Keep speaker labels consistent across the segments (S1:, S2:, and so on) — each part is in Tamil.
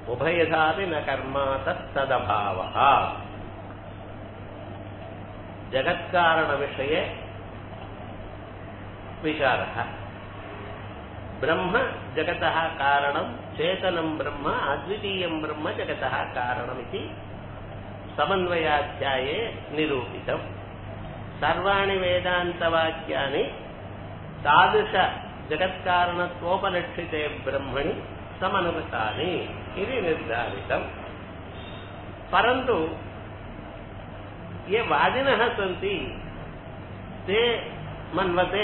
S1: उभयथापि न कर्मा तत्तदभावः जगत्कारणविषये विचारः ब्रह्म जगतः कारणं चेतनं ब्रह्म अद्वितीयं ब्रह्म जगतः कारणमिति समन्वयाध्याये निरूपितम् सर्वाणि वेदान्तवाक्यानि तादृशजगत्कारणत्वोपलक्षिते ब्रह्मणि समनुगतानि इति निर्धारितम् परन्तु ये वादिनः सन्ति ते मन्वते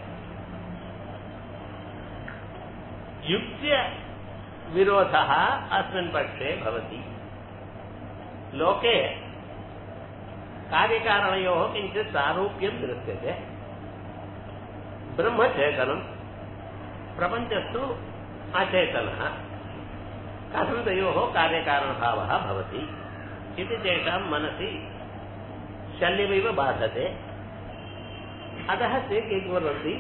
S1: युक्त्यविरोधः अस्मिन् पक्षे भवति लोके कार्यकारणयोः किञ्चित् सारूप्यं दृश्यते ब्रह्मचेतनं प्रपञ्चस्तु अचेतनः कथं तयोः कार्यकारणभावः भवति इति तेषां मनसि शल्यमिव बाधते अतः ते किं कुर्वन्ति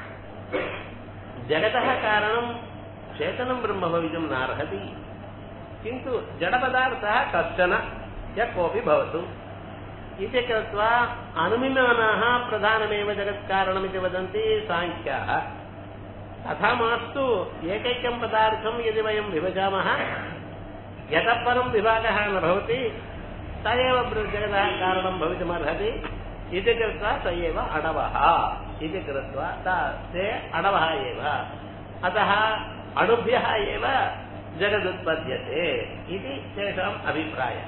S1: जगतः कारणं चेतनं ब्रह्म भवितुं नार्हति किन्तु जडपदार्थः कश्चन यः कोऽपि भवतु इति कृत्वा अनुमिमानाः प्रधानमेव जगत्कारणमिति वदन्ति साङ्ख्याः तथा मास्तु एकैकं पदार्थं यदि वयं विभजामः यतः परं विभागः न भवति स एव जगतः कारणं भवितुमर्हति इति कृत्वा स एव अणवः इति कृत्वा ते अणवः एव अतः अणुभ्यः एव जगदुत्पद्यते इति तेषाम् अभिप्रायः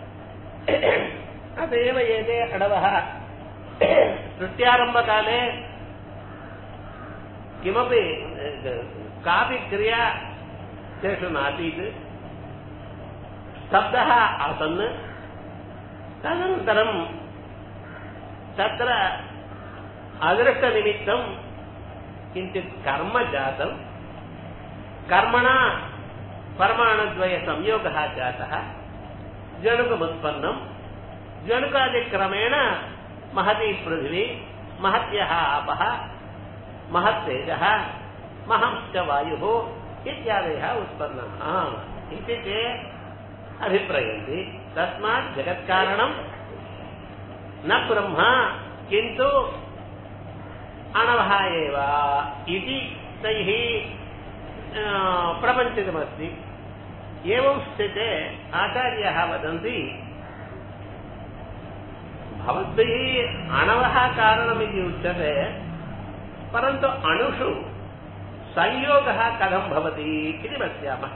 S1: अत एव एते अणवः सृष्ट्यारम्भकाले किमपि कापि क्रिया तेषु नासीत् स्तब्धः आसन् तदनन्तरं तत्र अदृष्टनिमित्तं किञ्चित् कर्म जातं कर्मणा परमाणुद्वयसंयोगः जातः जणुकमुत्पन्नं जणुकादिक्रमेण महती पृथिवी महत्यः आपः महत्तेजः महंश्च वायुः इत्यादयः उत्पन्नाः इति ते अभिप्रयन्ति तस्मात् जगत्कारणं न ब्रह्म किन्तु अणवः एव इति तैः प्रपञ्चितमस्ति एवं स्थिते आचार्याः वदन्ति भवद्भिः अणवः कारणमिति उच्यते परन्तु अणुषु संयोगः कथं भवति इति पश्यामः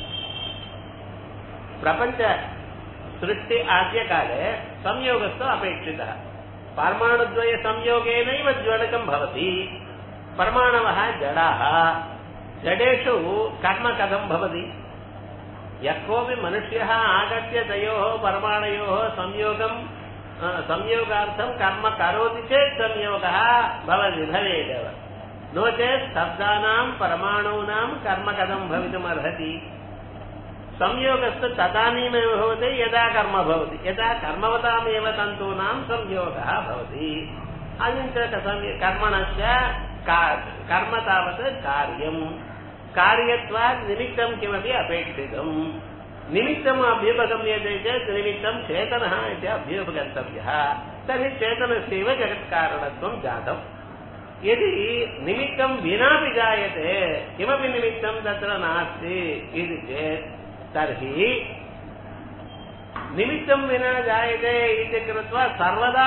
S1: प्रपञ्च सृष्टि आद्यकाले संयोगस्तु अपेक्षितः परमाणुद्वयसंयोगेनैव ज्वलकं भवति परमाणवः जडाः जडेषु कर्म कथं भवति यः कोऽपि मनुष्यः आगत्य तयोः परमाणयोः संयोगं संयोगार्थं कर्म करोति चेत् संयोगः भवति भवेदेव नो चेत् शब्दानां परमाणूनां कर्म कथं भवितुमर्हति संयोगस्तु तदानीमेव भवति यदा कर्म भवति यदा कर्मवतामेव तन्तूनां संयोगः भवति अनन्त कर्मणश्च कर्म तावत् कार्यम् कार्यत्वात् निमित्तं किमपि अपेक्षितम् निमित्तम् अभ्युपगम्यते चेत् निमित्तं चेतनः इति अभ्युपगन्तव्यः तर्हि चेतनस्यैव जगत्कारणत्वं जातम् यदि निमित्तं विनापि जायते किमपि निमित्तं तत्र नास्ति इति चेत् तर्हि निमित्तं विना जायते इति कृत्वा सर्वदा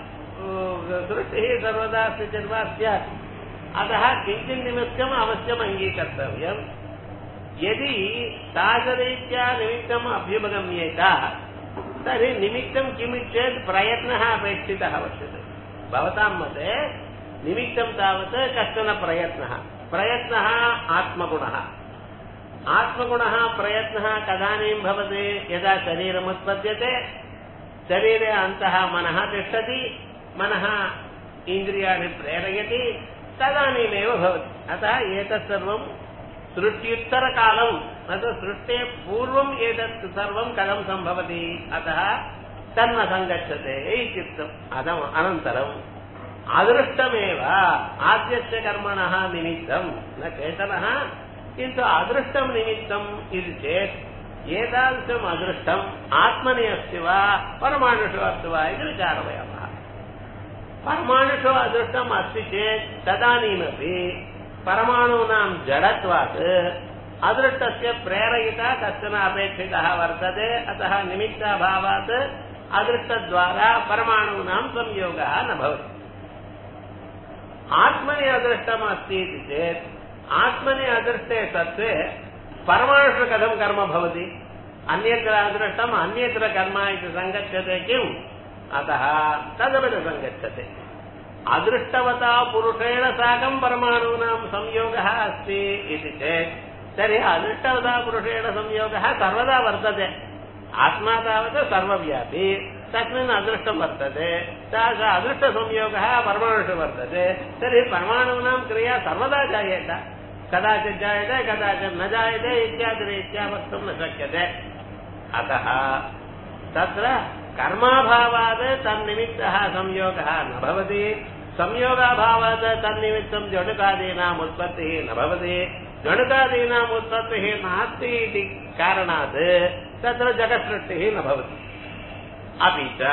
S1: दृष्टिः सर्वदा अस्ति वा स्यात् अतः किञ्चित् निमित्तम् अवश्यम् अङ्गीकर्तव्यम् यदि तादृरीत्या निमित्तम् अभ्युपगम्येत तर्हि निमित्तं किम् चेत् प्रयत्नः अपेक्षितः वर्तते भवतां मते निमित्तं तावत् कश्चन प्रयत्नः प्रयत्नः आत्मगुणः आत्मगुणः प्रयत्नः कदानीं भवति यदा शरीरमुत्पद्यते शरीरे अन्तः मनः तिष्ठति मनः इन्द्रियाणि प्रेरयति तदानीमेव भवति अतः एतत् सर्वं सृष्ट्युत्तरकालम् तत् सृष्टेः पूर्वम् एतत् सर्वं कथं सम्भवति अतः तन्न सङ्गच्छते इत्युक्तम् अदम् अनन्तरम् अदृष्टमेव आद्यस्य कर्मणः निमित्तं न चेतनः किन्तु अदृष्टं निमित्तम् इति चेत् एतादृशम् अदृष्टम् आत्मनि अस्ति वा परमाणुषु अस्ति वा इति विचारयामः परमाणुषु अदृष्टम् अस्ति चेत् तदानीमपि परमाणूनां जडत्वात् अदृष्टस्य प्रेरयिता कश्चन अपेक्षितः वर्तते अतः निमित्ताभावात् अदृष्टद्वारा परमाणूनां संयोगः न भवति आत्मनि अदृष्टम् अस्ति इति चेत् आत्मनि अदृष्टे सत्त्वे परमाणुषु कथं कर्म भवति अन्यत्र अदृष्टम् अन्यत्र कर्म इति सङ्गच्छते किम् अतः तदपि न सङ्गच्छते अदृष्टवता पुरुषेण साकं परमाणूनां संयोगः अस्ति इति चेत् तर्हि अदृष्टवता पुरुषेण संयोगः सर्वदा वर्तते आत्मा तावत् सर्वव्यापी तस्मिन् अदृष्टं वर्तते सः अदृष्टसंयोगः परमाणुषु वर्तते तर्हि परमाणूनां क्रिया सर्वदा जायेत कदाचित् जायते कदाचित् न जायते इत्यादिरीत्या वक्तुं न शक्यते अतः तत्र कर्माभावात् तन्निमित्तः संयोगः न भवति संयोगाभावात् तन्निमित्तं जडुकादीनाम् उत्पत्तिः न भवति जडुकादीनाम् उत्पत्तिः नास्ति इति कारणात् तत्र जगत्सृष्टिः न भवति अपि च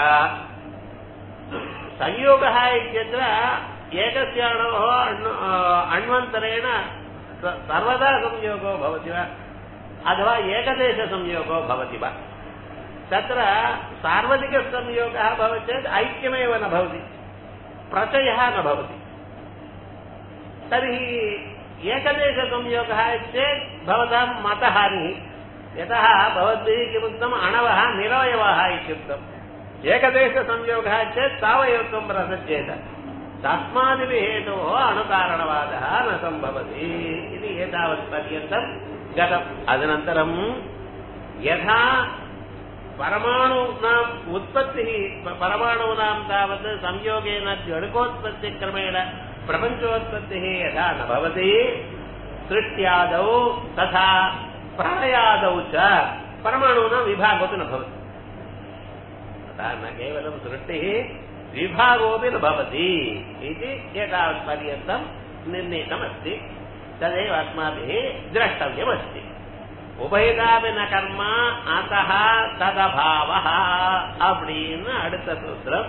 S1: संयोगः इत्यत्र एकस्याणोः अण्वन्तरेण सर्वदा संयोगो भवति वा अथवा एकदेशसंयोगो भवति वा तत्र सार्वधिकसंयोगः भवति चेत् ऐक्यमेव न भवति प्रचयः न भवति तर्हि एकदेशसंयोगः चेत् भवतां मतहानिः यतः भवद्भिः किमुक्तम् अणवः निरवयवः इत्युक्तम् एकदेशसंयोगः चेत् सावयवत्वं प्रसज्येत तस्मादिभिः हेतोः अणुकारणवादः न सम्भवति इति एतावत्पर्यन्तं गतम् अदनन्तरं यथा परमाणूनाम् उत्पत्तिः परमाणूनां तावत् संयोगेन जडकोत्पत्तिक्रमेण प्रपञ्चोत्पत्तिः यथा न भवति सृष्ट्यादौ तथा प्रलयादौ च परमाणूनां विभागोऽपि न भवति अतः न केवलं सृष्टिः विभागोऽपि न भवति इति एतावत्पर्यन्तं निर्णीतमस्ति तदेव अस्माभिः द्रष्टव्यमस्ति உபயதாபி ந கர்மா அத்தः ததபாவः அப்படின்னு அடுத்த சூத்திரம்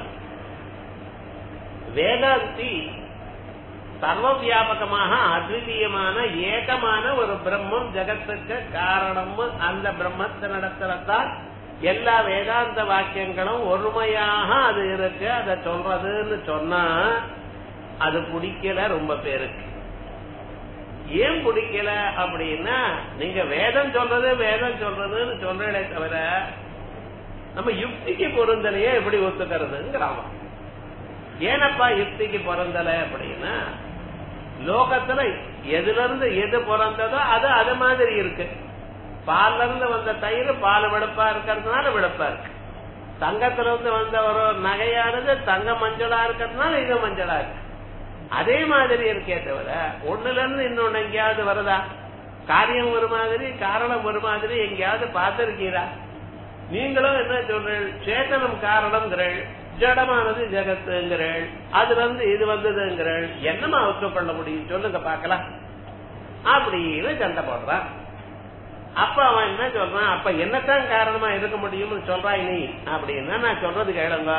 S1: வேதாந்தி சர்வ வியாபகமாக அத்விதீயமான ஏகமான ஒரு பிரம்மம் ஜெகத்துக்கு காரணம் அந்த பிரம்மத்தினிடத்துலதான் எல்லா வேதாந்த வாக்கியங்களும் ஒருமையாக அது இருக்கு அதை சொல்றதுன்னு சொன்னா அது பிடிக்கல ரொம்ப பேருக்கு ஏன் பிடிக்கல அப்படின்னா நீங்க வேதம் சொல்றது வேதம் சொல்றதுன்னு சொல்றதே தவிர நம்ம யுக்திக்கு பொருந்தலையே எப்படி ஒத்துக்கிறதுங்கிறாம ஏனப்பா யுக்திக்கு பொருந்தல அப்படின்னா லோகத்துல எதுல இருந்து எது பிறந்ததோ அது அது மாதிரி இருக்கு பால்ல இருந்து வந்த தயிர் பால் வெளுப்பா இருக்கிறதுனால வெளுப்பா இருக்கு தங்கத்துல இருந்து வந்த ஒரு நகையானது தங்க மஞ்சளா இருக்கிறதுனால இது மஞ்சளா இருக்கு அதே மாதிரி இருக்கே தவிர ஒண்ணுல இருந்து இன்னொன்னு எங்கேயாவது வருதா காரியம் ஒரு மாதிரி காரணம் ஒரு மாதிரி எங்கேயாவது பார்த்திருக்கீரா நீங்களும் என்ன சொல்றீள் சேத்தனம் காரணம்ங்கிறள் ஜடமானது ஜெகத்துங்கிறள் அதுல இருந்து இது வந்ததுங்கிறள் என்னமா ஒத்துக்கொள்ள முடியும் சொல்லுங்க பாக்கலாம் அப்படின்னு சண்டை போடுறான் அப்ப அவன் என்ன சொல்றான் அப்ப என்னத்தான் காரணமா இருக்க முடியும்னு சொல்றாய் நீ அப்படின்னா நான் சொல்றது கேளுங்க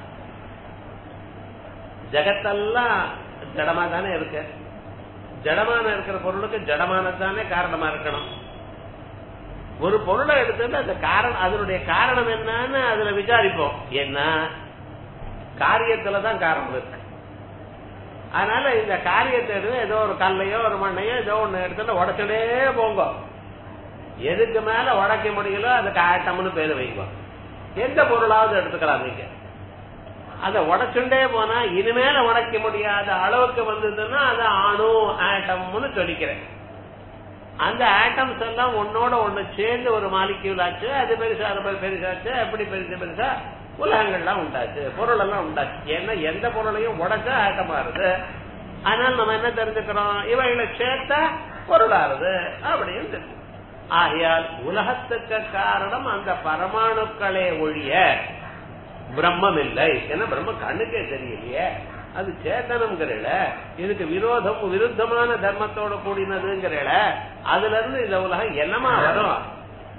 S1: ஜெகத்தெல்லாம் ஜடமா தானே இருக்கு ஜடமான இருக்கிற பொருளுக்கு ஜடமானதானே காரணமா இருக்கணும் ஒரு பொருளை எடுத்துட்டு அந்த காரணம் அதனுடைய காரணம் என்னன்னு அதுல விசாரிப்போம் என்ன காரியத்துலதான் காரணம் இருக்கு அதனால இந்த காரியத்தை எடுத்து ஏதோ ஒரு கல்லையோ ஒரு மண்ணையோ ஏதோ ஒண்ணு எடுத்துட்டு உடச்சுட்டே போங்க எதுக்கு மேல உடைக்க முடியலோ அதுக்கு ஆட்டம்னு பேரு வைங்க எந்த பொருளாவது எடுத்துக்கலாம் நீங்க அதை உடைச்சுண்டே போனா இனிமேல உடைக்க முடியாத அளவுக்கு வந்ததுன்னா அது அணு ஆட்டம்னு சொல்லிக்கிறேன் அந்த ஆட்டம்ஸ் எல்லாம் ஒன்னோட ஒண்ணு சேர்ந்து ஒரு மாலிக்யூல் ஆச்சு அது பெருசா அது பெருசாச்சு அப்படி பெருசு பெருசா உலகங்கள்லாம் உண்டாச்சு பொருள் எல்லாம் உண்டாச்சு ஏன்னா எந்த பொருளையும் உடைச்சா ஆட்டம் ஆறுது அதனால நம்ம என்ன தெரிஞ்சுக்கிறோம் இவைகளை சேர்த்தா பொருளாறுது அப்படின்னு தெரிஞ்சு ஆகையால் உலகத்துக்கு காரணம் அந்த பரமாணுக்களே ஒழிய பிரம்மம் இல்லை ஏன்னா பிரம்ம கண்ணுக்கே தெரியலையே அது சேத்தனம்ங்கிறல இதுக்கு விரோதம் விருத்தமான தர்மத்தோட கூடினதுங்கிறல அதுல இருந்து இந்த உலகம் என்னமா வரும்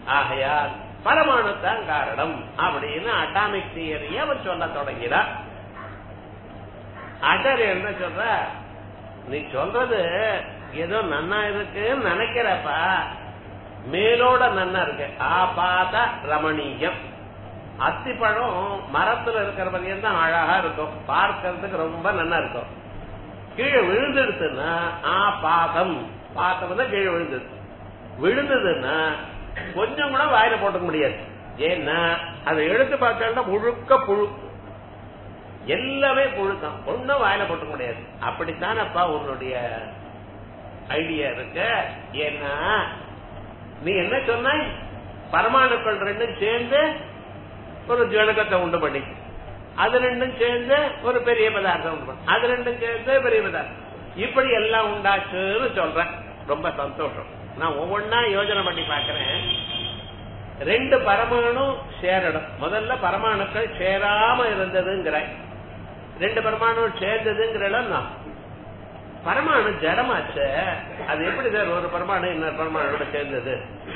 S1: ஆகையால் பரமாணு தான் காரணம் அப்படின்னு அட்டாமிக் தியரியை அவர் சொல்ல தொடங்கிறார் ஆச்சாரியர் என்ன சொல்ற நீ சொல்றது ஏதோ நன்னா இருக்குன்னு நினைக்கிறப்பா மேலோட நன்னா இருக்கு ஆபாத ரமணீயம் அத்திப்பழம் மரத்துல இருக்கிற வரையும் தான் அழகா இருக்கும் பார்க்கறதுக்கு ரொம்ப நன்னா இருக்கும் கீழே விழுந்துடுச்சுன்னா ஆ பாதம் பாத்தம்னா கீழே விழுந்தது விழுந்ததுன்னா கொஞ்சம் கூட வாயில போட்டுக்க முடியாது ஏன்னா அதை எடுத்து பார்த்தா முழுக்க புழு எல்லாமே புழுக்கம் ஒன்னும் வாயில போட்டுக்க முடியாது அப்படித்தானப்பா உன்னுடைய ஐடியா இருக்கு ஏன்னா நீ என்ன சொன்னாய் பரமாணுக்கள் ரெண்டும் சேர்ந்து ஒரு ஜனகத்தை உண்டு பண்ணி அது ரெண்டும் சேர்ந்து ஒரு பெரிய பதார்த்தம் உண்டு பண்ணி அது ரெண்டும் சேர்ந்து பெரிய பதார்த்தம் இப்படி எல்லாம் உண்டாச்சுன்னு சொல்றேன் ரொம்ப சந்தோஷம் நான் ஒவ்வொன்னா யோஜனை பண்ணி பாக்குறேன் ரெண்டு பரமாணு சேரணும் முதல்ல பரமாணுக்கள் சேராம இருந்ததுங்கிற ரெண்டு பரமாணு சேர்ந்ததுங்கிறோம் பரமாணு ஜடமாச்ச அது எப்படி சார் ஒரு பரமாணு இன்னொரு பரமாணோட சேர்ந்தது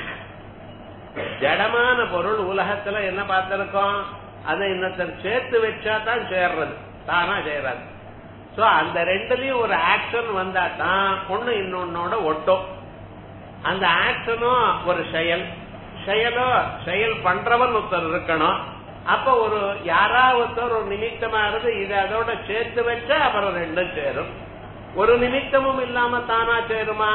S1: ஜடமான பொருள் உலகத்துல என்ன பார்த்திருக்கோம் அதை இன்னொருத்தர் சேர்த்து வச்சா தான் சேர்றது தானா சேராது சோ அந்த ரெண்டுலயும் ஒரு ஆக்ஷன் வந்தா தான் ஒண்ணு இன்னொன்னோட ஒட்டும் அந்த ஆக்ஷனும் ஒரு செயல் செயலோ செயல் பண்றவன் ஒருத்தர் இருக்கணும் அப்ப ஒரு யாராவது ஒருத்தர் ஒரு நிமித்தமா இருந்து இதை அதோட சேர்த்து வச்சா அப்புறம் ரெண்டும் சேரும் ஒரு நிமித்தமும் இல்லாம தானா சேருமா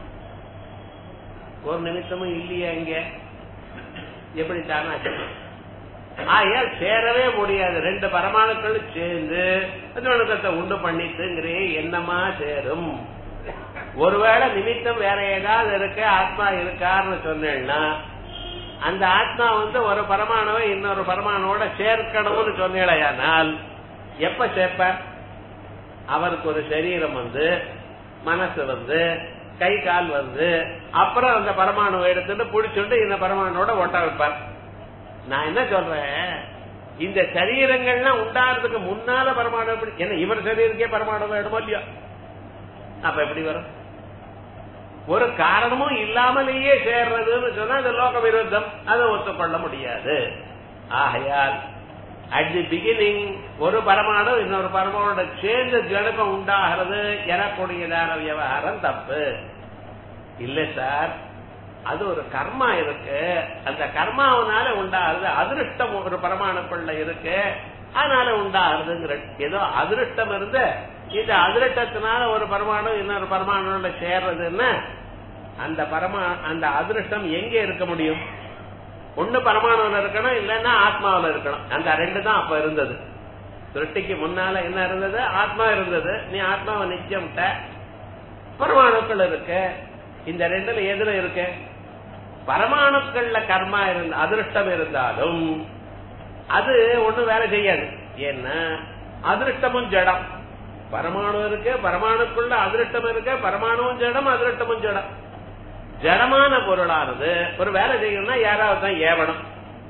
S1: ஒரு நிமித்தமும் இல்லையா இங்க எப்படி தானா சேரும் ஆகையால் சேரவே முடியாது ரெண்டு பரமாணுக்கள் சேர்ந்து அணுக்கத்தை உண்டு பண்ணிட்டுங்கிறே என்னமா சேரும் ஒருவேளை நிமித்தம் வேற ஏதாவது இருக்கு ஆத்மா இருக்காருன்னு சொன்னேன்னா அந்த ஆத்மா வந்து ஒரு பரமாணுவை இன்னொரு பரமாணுவோட சேர்க்கணும்னு சொன்னேடையானால் எப்ப சேர்ப்ப அவருக்கு ஒரு சரீரம் வந்து மனசு வந்து கை கால் வந்து அப்புறம் அந்த பரமாணுவை எடுத்துட்டு புடிச்சுட்டு இந்த பரமானோட ஒட்ட வைப்பார் நான் என்ன சொல்றேன் இந்த சரீரங்கள்லாம் உண்டாறதுக்கு முன்னால பரமாணு எப்படி என்ன இவர் சரீரக்கே பரமாணு வேணுமோ இல்லையோ அப்ப எப்படி வரும் ஒரு காரணமும் இல்லாமலேயே சேர்றதுன்னு சொன்னா அது லோக விருத்தம் அதை ஒத்துக்கொள்ள முடியாது ஆகையால் அட் தி பிகினிங் ஒரு பரமாணு இன்னொரு பரமானோட சேர்ந்து ஜனகம் உண்டாகிறது எனக்கூடியதான விவகாரம் தப்பு இல்ல சார் அது ஒரு கர்மா இருக்கு அந்த கர்மாவனால உண்டாகிறது அதிருஷ்டம் ஒரு பரமாணுக்குள்ள இருக்கு அதனால உண்டாகிறதுங்கிற ஏதோ அதிருஷ்டம் இருந்து இந்த அதிருஷ்டத்தினால ஒரு பரமாணு இன்னொரு பரமாணு சேர்றதுன்னு அந்த பரமா அந்த அதிருஷ்டம் எங்க இருக்க முடியும் ஒண்ணு பரமாணுல இருக்கணும் இல்லன்னா ஆத்மாவில இருக்கணும் அந்த ரெண்டு தான் அப்ப இருந்தது சிருஷ்டிக்கு முன்னால என்ன இருந்தது ஆத்மா இருந்தது நீ ஆத்மாவை நிச்சயம் பரமாணுக்கள் இருக்கு இந்த ரெண்டுல எதுல இருக்கு பரமாணுக்கள்ல கர்மா இருந்த அதிருஷ்டம் இருந்தாலும் அது ஒண்ணு வேலை செய்யாது ஏன்னா அதிருஷ்டமும் ஜடம் பரமாணு இருக்கு பரமாணுக்குள்ள அதிருஷ்டம் இருக்கு பரமாணுவும் ஜடம் அதிருஷ்டமும் ஜடம் ஜடமான பொருளானது ஒரு வேலை செய்யணும்னா யாராவது தான் ஏவணும்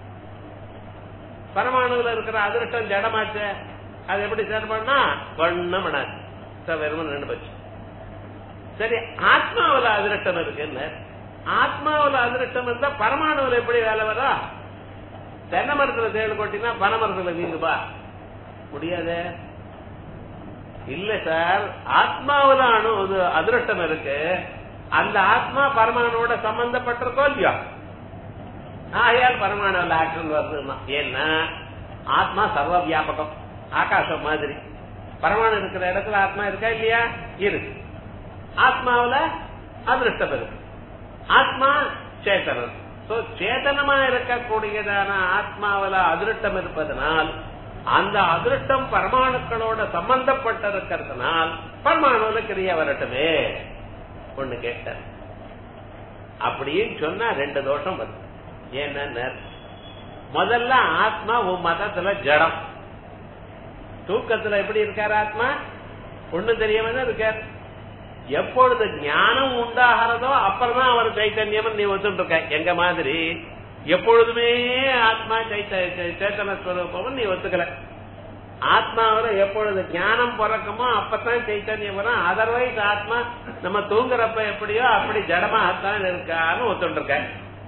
S1: பரமாணுல இருக்கிற அதிருஷ்டம் ஜடமாச்சு அது எப்படி சேர்ப்பா ஒண்ணும் பண்ணாது வெறும் ரெண்டு பட்சம் சரி ஆத்மாவில அதிருஷ்டம் இருக்குன்னு ஆத்மாவில அதிருஷ்டம் இருந்தா பரமாணுல எப்படி வேலை வரா தென்னை மரத்துல தேடு கொட்டினா பனை மரத்துல வீங்குபா முடியாது இல்ல சார் ஆத்மாவில அணு அதிருஷ்டம் இருக்கு அந்த ஆத்மா பரமானோட சம்பந்தப்பட்டிருக்கோ இல்லையோ ஆகையால் பரமாணுல ஆக்ஷன் வருதுன்னா ஏன்னா ஆத்மா சர்வ வியாபகம் ஆகாசம் மாதிரி பரமாணு இருக்கிற இடத்துல ஆத்மா இருக்கா இல்லையா இருக்கு ஆத்மாவில அதிருஷ்டம் இருக்கு ஆத்மா சேத்தனம் சோ சேதனமா இருக்கக்கூடியதான ஆத்மாவில அதிருஷ்டம் இருப்பதனால் அந்த அதிருஷ்டம் பரமாணுக்களோட சம்பந்தப்பட்டிருக்கிறதுனால் பரமாணுல கிரியா வரட்டுமே ஒண்ணு கேட்ட அப்படின்னு சொன்னா ரெண்டு தோஷம் வருது ஏன்னா முதல்ல ஆத்மா உன் மதத்துல ஜடம் தூக்கத்துல எப்படி இருக்காரு ஆத்மா ஒண்ணு தெரியாம தான் இருக்கார் எப்பொழுது ஞானம் உண்டாகிறதோ அப்புறம் தான் அவர் சைத்தன்யம் நீ ஒத்துட்டு இருக்க எங்க மாதிரி எப்பொழுதுமே ஆத்மா சைத்த சேத்தன ஸ்வரூபம் நீ ஒத்துக்கல ஆத்மாவில எப்பொழுது ஞானம் பிறக்குமோ அப்பதான் சைத்தன்யம் வரும் அதர்வைஸ் ஆத்மா நம்ம தூங்குறப்ப எப்படியோ அப்படி ஜடமாகத்தான் இருக்கான்னு ஒத்துட்டு இருக்க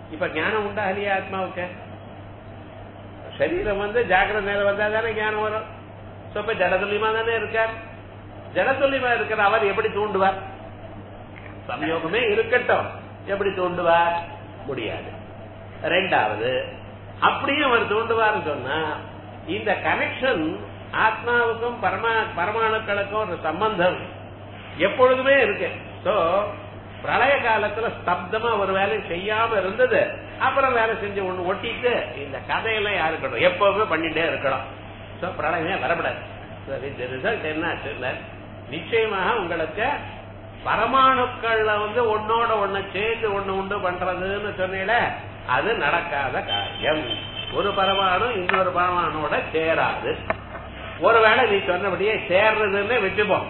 S1: இப்ப ஞானம் உண்டா இல்லையா ஆத்மாவுக்கு சரீரம் வந்து ஜாக்கிரத நிலை வந்தா தானே ஞானம் வரும் சோ இப்ப ஜடதுல்லியமா தானே இருக்கார் ஜடதுல்லியமா இருக்கிற அவர் எப்படி தூண்டுவார் சம்யோகமே இருக்கட்டும் எப்படி தூண்டுவார் முடியாது ரெண்டாவது அப்படியும் அவர் தூண்டுவார்னு சொன்னா இந்த கனெக்ஷன் ஆத்மாவுக்கும் பரமா பரமாணுக்களுக்கும் ஒரு சம்பந்தம் எப்பொழுதுமே இருக்கு சோ பிரளய காலத்துல ஸ்தப்தமா ஒரு வேலை செய்யாம இருந்தது அப்புறம் வேலை செஞ்சு ஒண்ணு ஒட்டிட்டு இந்த கதையெல்லாம் யாருக்கட்டும் எப்பவுமே பண்ணிட்டே இருக்கணும் சோ பிரளயமே வரப்படாது ரிசல்ட் என்ன ஆச்சுல்ல நிச்சயமாக உங்களுக்கு பரமாணுக்கள்ல வந்து ஒன்னோட ஒண்ணு சேர்ந்து ஒண்ணு உண்டு பண்றதுன்னு சொன்னீல அது நடக்காத காரியம் ஒரு பரமாணு இன்னொரு பரமானோட சேராது ஒருவேளை நீ சொன்னபடியே சேர்றதுன்னு விட்டுப்போம்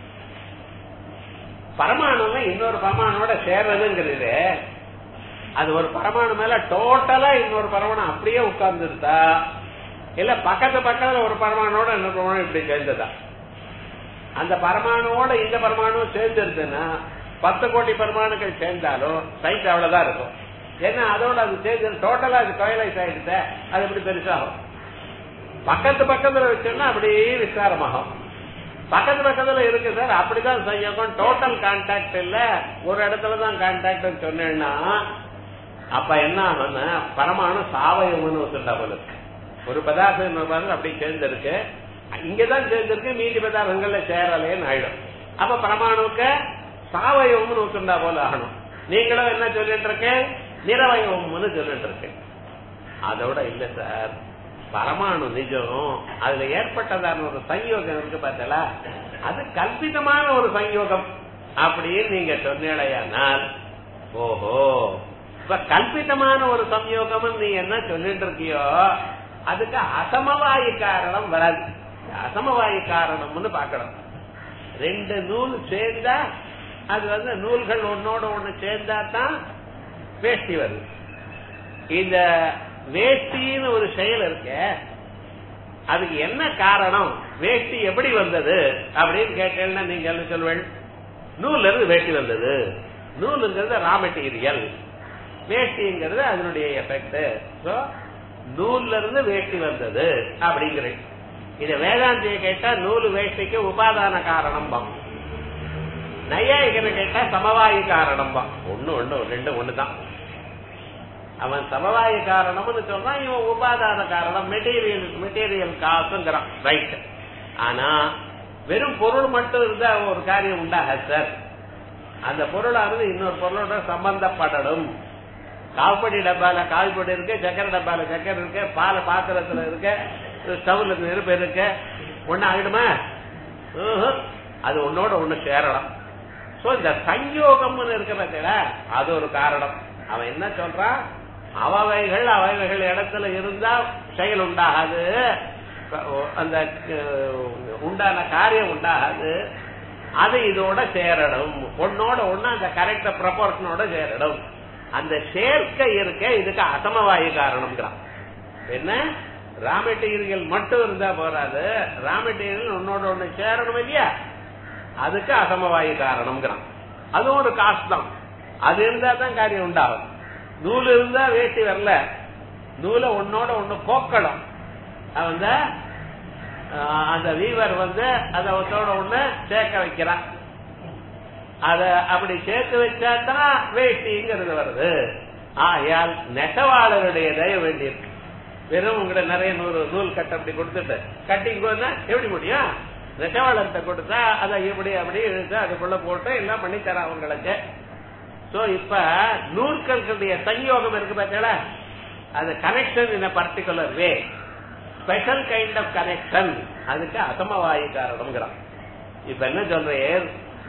S1: பரமாணுல இன்னொரு பரமானோட சேர்றதுங்கிறது அது ஒரு பரமாணு மேல டோட்டலா இன்னொரு பரமாணு அப்படியே உட்கார்ந்து இருந்தா இல்ல பக்கத்து பக்கத்துல ஒரு பரமானோட இன்னொரு பரமாணு இப்படி சேர்ந்ததா அந்த பரமாணுவோட இந்த பரமாணு சேர்ந்துருதுன்னா பத்து கோடி பரமாணுக்கள் சேர்ந்தாலும் சைஸ் அவ்வளவுதான் இருக்கும் ஏன்னா அதோட அது சேர்ந்து டோட்டலா அது கோயலைஸ் ஆயிடுச்ச அது எப்படி பெருசாகும் பக்கத்து பக்கத்துல வச்சோம்னா அப்படியே விஸ்தாரமாகும் பக்கத்து பக்கத்துல இருக்கு சார் அப்படிதான் செய்யணும் டோட்டல் கான்டாக்ட் இல்ல ஒரு இடத்துல தான் கான்டாக்ட் சொன்னேன்னா அப்ப என்ன ஆகும்னா பரமாணு சாவயம்னு சொல்லிட்டா போல இருக்கு ஒரு பதார்த்தம் இன்னொரு பதார்த்தம் அப்படி சேர்ந்திருக்கு இங்கதான் சேர்ந்திருக்கு மீதி பதார்த்தங்கள்ல சேரலேன்னு ஆயிடும் அப்ப பரமாணுக்கு சாவயவம்னு ஒத்துண்டா போல ஆகணும் நீங்களும் என்ன சொல்லிட்டு இருக்கேன் நிறவயவம்னு சொல்லிட்டு இருக்கேன் அதோட இல்ல சார் பரமாணு நிஜம் அதுல ஏற்பட்டதான ஒரு சங்கயோகம் இருக்கு பார்த்தல அது கல்பிதமான ஒரு சங்கயோகம் அப்படின்னு நீங்க சொன்னீடையானால் ஓஹோ இப்ப கல்பிதமான ஒரு சம்யோகம் நீ என்ன சொல்லிட்டு இருக்கியோ அதுக்கு அசமவாயு காரணம் வராது அசமவாயு காரணம்னு பாக்கணும் ரெண்டு நூல் சேர்ந்தா அது வந்து நூல்கள் ஒன்னோட ஒண்ணு சேர்ந்தா தான் வேஷ்டி வருது இந்த வேஷ்டின்னு ஒரு செயல் இருக்க அதுக்கு என்ன காரணம் வேஷ்டி எப்படி வந்தது அப்படின்னு கேட்டேன்னா நீங்க என்ன சொல்வேன் நூல்ல இருந்து வேஷ்டி வந்தது நூலுங்கிறது ரா மெட்டீரியல் வேஷ்டிங்கிறது அதனுடைய எஃபெக்ட் நூல்ல இருந்து வேஷ்டி வந்தது அப்படிங்கிறேன் இத வேதாந்திய கேட்டா நூல் வேஷ்டிக்கு உபாதான காரணம் பம் நையாயிகனை கேட்டா சமவாயு காரணம் பம் ஒண்ணு ஒண்ணு ரெண்டு ஒண்ணுதான் அவன் சமவாய காரணம்னு சொல்றான் இவன் உபாதான காரணம் மெட்டீரியல் மெட்டீரியல் காசுங்கிறான் ரைட் ஆனா வெறும் பொருள் மட்டும் இருந்தா ஒரு காரியம் உண்டாகாது சார் அந்த பொருளானது இன்னொரு பொருளோட சம்பந்தப்படணும் கால்படி டப்பால கால்படி இருக்கு சக்கரை டப்பால சக்கரை இருக்கு பால பாத்திரத்துல இருக்கு ஸ்டவ்ல நெருப்பு இருக்கு ஒண்ணு ஆகிடுமா அது ஒன்னோட ஒண்ணு சேரலாம் சோ இந்த சங்கயோகம்னு இருக்க பார்த்தீங்களா அது ஒரு காரணம் அவன் என்ன சொல்றான் அவைகள் அவைகள் இடத்துல இருந்தா செயல் உண்டாகாது அந்த உண்டான காரியம் உண்டாகாது அது இதோட சேரணும் ஒன்னோட ஒண்ணு அந்த கரெக்ட் ப்ரொபோர்ஷனோட சேரணும் அந்த சேர்க்கை இருக்க இதுக்கு அசமவாயு காரணம்ங்கிறான் என்ன ரா மெட்டீரியல் மட்டும் இருந்தா போறாது ரா மெட்டீரியல் ஒன்னோட ஒண்ணு சேரணும் இல்லையா அதுக்கு அசமவாயு காரணம்ங்கிறான் அதுவும் ஒரு காசு தான் அது இருந்தா தான் காரியம் உண்டாகும் நூல் இருந்தா வேட்டி வரல நூலை ஒன்னோட ஒண்ணு கோக்கணும் அந்த அந்த வீவர் வந்து அத ஒன்னோட ஒண்ணு சேர்க்க வைக்கிறான் அத அப்படி சேர்த்து வச்சாதான் வேட்டிங்கிறது வருது ஆயால் நெசவாளருடைய தயவு வேண்டியிருக்கு வெறும் உங்களை நிறைய நூறு நூல் கட்ட அப்படி கொடுத்துட்டு கட்டிங் போனா எப்படி முடியும் நெசவாளர்கிட்ட கொடுத்தா அதை இப்படி அப்படி இழுத்து அதுக்குள்ள போட்டு எல்லாம் பண்ணி தர அவங்களுக்கு சோ இப்ப நூற்களுடைய சங்கயோகம் இருக்கு பார்த்தீங்களா அது connection in particular way special kind of connection அதுக்கு அசமவாயு காரணம்ங்கிறான் இப்ப என்ன சொல்றேன்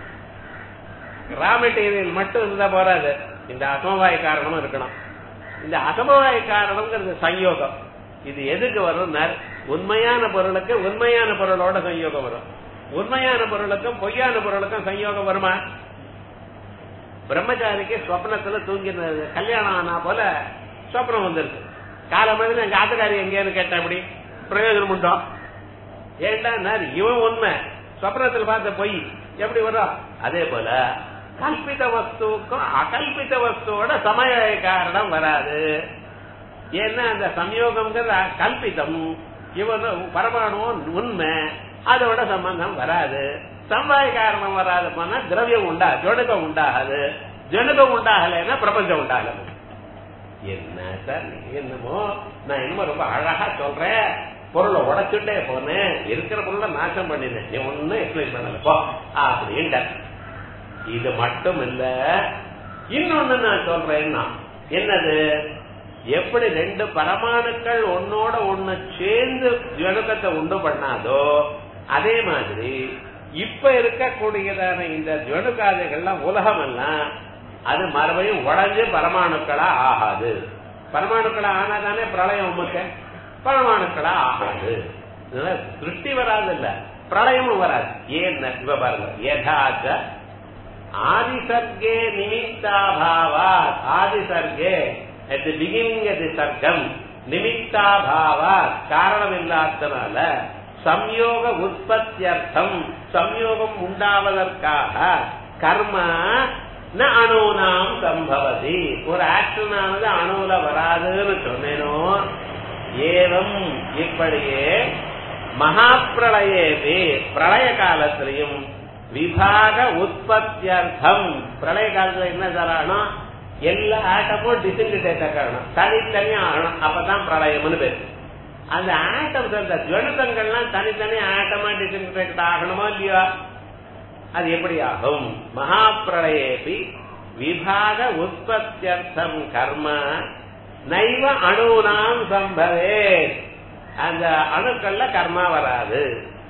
S1: ரா மெட்டீரியல் மட்டும் இருந்தா போறாது இந்த அசமவாயு காரணமும் இருக்கணும் இந்த அசமவாயு காரணம்ங்கிறது சங்கயோகம் இது எதுக்கு வரும் உண்மையான பொருளுக்கு உண்மையான பொருளோட சங்கயோகம் வரும் உண்மையான பொருளுக்கும் பொய்யான பொருளுக்கும் சங்கயோகம் வருமா பிரம்மச்சாரிக்கு ஸ்வப்னத்துல தூங்கினது கல்யாணம் ஆனா போல ஸ்வப்னம் வந்துருக்கு காலமதில் எங்க ஆத்துக்காரி எங்கேன்னு கேட்டா அப்படி பிரயோஜனம் உண்டோ ஏண்டா இவன் உண்மை ஸ்வப்னத்தில் பார்த்த பொய் எப்படி வரும் அதே போல கல்பித வஸ்துவுக்கும் அகல்பித வஸ்துவோட சமய காரணம் வராது ஏன்னா அந்த சம்யோகம்ங்கிறது கல்பிதம் இவன் பரமாணுவும் உண்மை அதோட சம்பந்தம் வராது சம்பாய காரணம் வராது போனா திரவியம் உண்டா ஜொடுக்கம் உண்டாகாது ஜொடுக்கம் உண்டாகலைன்னா பிரபஞ்சம் உண்டாகல என்ன சார் நீங்க என்னமோ நான் என்னமோ ரொம்ப அழகா சொல்றேன் பொருளை உடைச்சுட்டே போனேன் இருக்கிற பொருளை நாசம் பண்ணினேன் நீ ஒன்னும் எக்ஸ்பிளைன் பண்ணல போ அப்படின்ட்ட இது மட்டும் இல்ல இன்னொன்னு நான் சொல்றேன்னா என்னது எப்படி ரெண்டு பரமாணுக்கள் ஒன்னோட ஒண்ணு சேர்ந்து ஜனகத்தை உண்டு பண்ணாதோ அதே மாதிரி இப்ப இருக்கக்கூடியதான இந்த ஜனுகாதைகள்லாம் உலகம் எல்லாம் அது மறுபடியும் உடஞ்சு பரமாணுக்களா ஆகாது பரமாணுக்களா ஆனாதானே பிரளயம் உமக்கு பரமாணுக்களா ஆகாது திருஷ்டி வராது இல்ல பிரளயமும் வராது ஏன் இவ பாருங்க யதாச்ச ஆதிசர்கே நிமித்தாபாவா ஆதிசர்கே at the beginning at the சர்க்கம் நிமித்தாபாவா காரணம் இல்லாதனால சம்யோக உற்பத்தியர்த்தம் சம்யோகம் உண்டாவதற்காக கர்ம ந அணுனாம் சம்பவதி ஒரு ஆக்ஷன் ஆனது அணுல வராதுன்னு சொன்னேனோ ஏவம் இப்படியே மகாப்பிரளயேபி பிரளய காலத்திலையும் விபாக உற்பத்தியர்த்தம் பிரளய காலத்துல என்ன தரணும் எல்லா ஆட்டமும் டிசின்டிடேட் ஆகணும் தனித்தனியா ஆகணும் அப்பதான் பிரளயம்னு பேரு அந்த ஆட்டம்ஸ் அந்த ஜுவனதங்கள்லாம் தனித்தனி ஆட்டமா டிசின்டிடேட் ஆகணுமோ இல்லையோ அது எப்படி ஆகும் மகாப்பிரளயேபி விபாக உற்பத்தியர்த்தம் கர்ம நைவ அணுனாம் சம்பவே அந்த அணுக்கள்ல கர்மா வராது